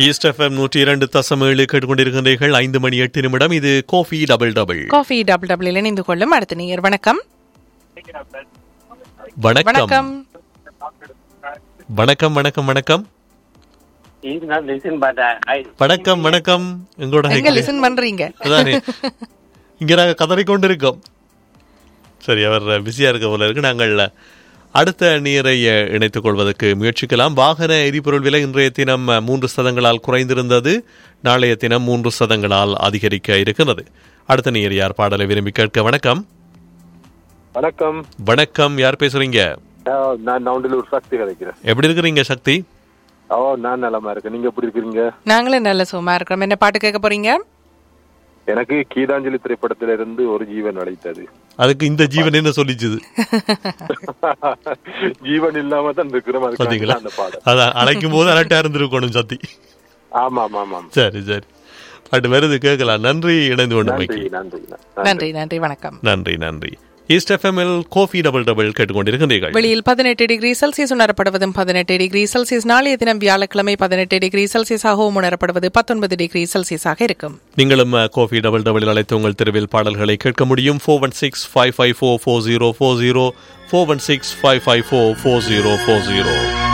east FM நூற்றி இரண்டு தசம் ஏழு கேட்டுக்கொண்டிருக்கின்றீர்கள் ஐந்து மணி எட்டு நிமிடம் இது coffee double double coffee double double இணைந்து கொள்ளும் அடுத்த நேயர் வணக்கம் வணக்கம் வணக்கம் வணக்கம் வணக்கம் வணக்கம் He's not listen, but I, I வணக்கம் வணக்கம் எங்களோட எங்க லிசன் பண்றீங்க அதானே இங்க நாங்க கதறி கொண்டிருக்கோம் சரி அவர் பிஸியா இருக்க போல இருக்கு நாங்கள் அடுத்த நீரை இணைத்துக் கொள்வதற்கு முயற்சிக்கலாம் வாகன எரிபொருள் விலை இன்றைய தினம் மூன்று சதங்களால் குறைந்திருந்தது நாளைய தினம் மூன்று சதங்களால் அதிகரிக்க இருக்கிறது அடுத்த நீர் யார் பாடலை விரும்பி கேட்க வணக்கம் வணக்கம் வணக்கம் யார் பேசுறீங்க ஆ, நான் நவுண்டலூர் சக்தி கதைக்கிறேன் எப்படி இருக்கிறீங்க சக்தி ஓ நான் நலமா இருக்கேன் நீங்க எப்படி இருக்கிறீங்க நாங்களும் நல்ல சும்மா இருக்கிறோம் என்ன பாட்டு கேட்க போறீங்க எனக்கு கீதாஞ்சலி திரைப்படத்தில இருந்து ஒரு ஜீவன் அழைத்தது அதுக்கு இந்த ஜீவன் என்ன சொல்லிச்சுது ஜீவன் இல்லாம தான் இருக்கிறோம் அதுக்காக பாத்தீங்களா தான் அந்த பாடல் அதான் அழைக்கும் போது அலட்டா இருந்திருக்கணும் சத்தி ஆமா ஆமா ஆமா சரி சரி பாட்டு வருது கேட்கலாம் நன்றி இணைந்து கொண்டமைக்கு நன்றி நன்றி நன்றி நன்றி வணக்கம் நன்றி நன்றி ஈஸ்ட் எஃப்எம்எல் கோஃபி டபுள் டபுள் கேட்டுக்கொண்டிருக்கின்றீர்கள் வெளியில் பதினெட்டு டிகிரி செல்சியஸ் உணரப்படுவதும் பதினெட்டு டிகிரி செல்சியஸ் நாளைய தினம் வியாழக்கிழமை பதினெட்டு டிகிரி செல்சியஸாகவும் உணரப்படுவது பத்தொன்பது டிகிரி செல்சியஸாக இருக்கும் நீங்களும் கோஃபி டபுள் டபுள் அழைத்து உங்கள் தெருவில் பாடல்களை கேட்க முடியும் four one six five five four four zero four zero four one six five five four four zero four zero